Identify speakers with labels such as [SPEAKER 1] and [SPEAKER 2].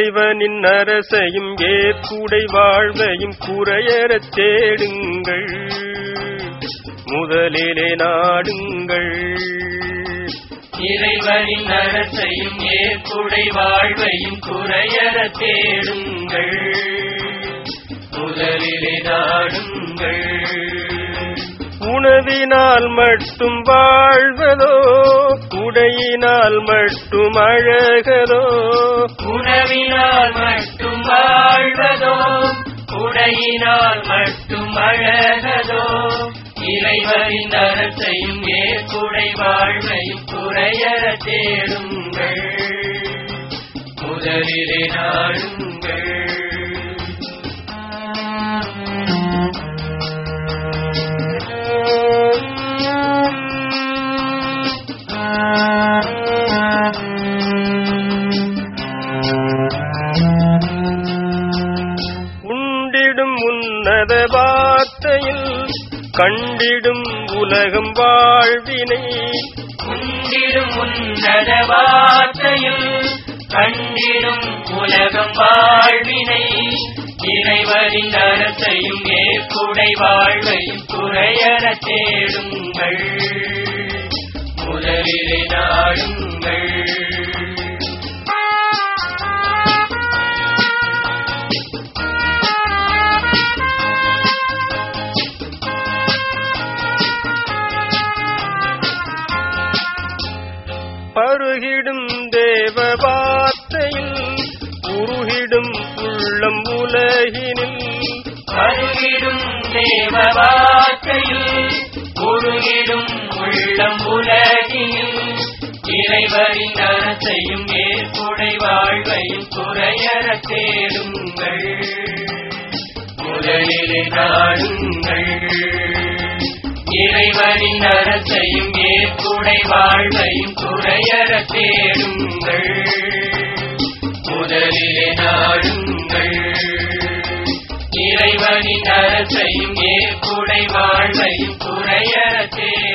[SPEAKER 1] இறைவனின் அரசையும் ஏற்புடை வாழ்வையும் குறையறத் தேடுங்கள் முதலிலே நாடுங்கள்
[SPEAKER 2] இறைவனின் அரசையும் ஏற்புடை வாழ்வையும் குறையற தேடுங்கள் முதலிலே நாடுங்கள்
[SPEAKER 1] உணவினால் மட்டும் வாழ்வதோ உடையினால் மட்டும் அழகதோ
[SPEAKER 2] உணவினால் மட்டும் வாழ்வதோ உடையினால் மட்டும் அழகதோ இறைவனின் அரசையும் ஏற்புடை வாழ்வையும் குறையற தேடுங்கள் முதலிலே நாடுங்கள்
[SPEAKER 1] உண்டிடும் உன்னத வார்த்தையில் கண்டிடும் உலகம் வாழ்வினை
[SPEAKER 2] உண்டிடும் உன்னத வார்த்தையில் கண்டிடும் உலகம் வாழ்வினை இறைவனின் அரசையும் ஏற்புடை வாழ்வையும் குறையற தேடுங்கள் முதலிலே நாடுங்கள்
[SPEAKER 1] பருகிடும் தேவ வார்த்தையில் உருகிடும் உள்ளம் உலகினில்
[SPEAKER 2] அருகிடும் தேவ வார்த்தையில் உருகிடும் உள்ளம் உலகில் இறைவரின் அரசையும் ஏற்புடை வாழ்வையும் குறையற தேடுங்கள் முதலிலே நாடுங்கள் இறைவனின் அரசையும் ஏற்புடை வாழ்வையும் குறையற தேடுங்கள் முதலிலே நாடுங்கள் இறைவனின் அரசையும் ஏற்புடை வாழ்வையும் குறையற தேடுங்கள்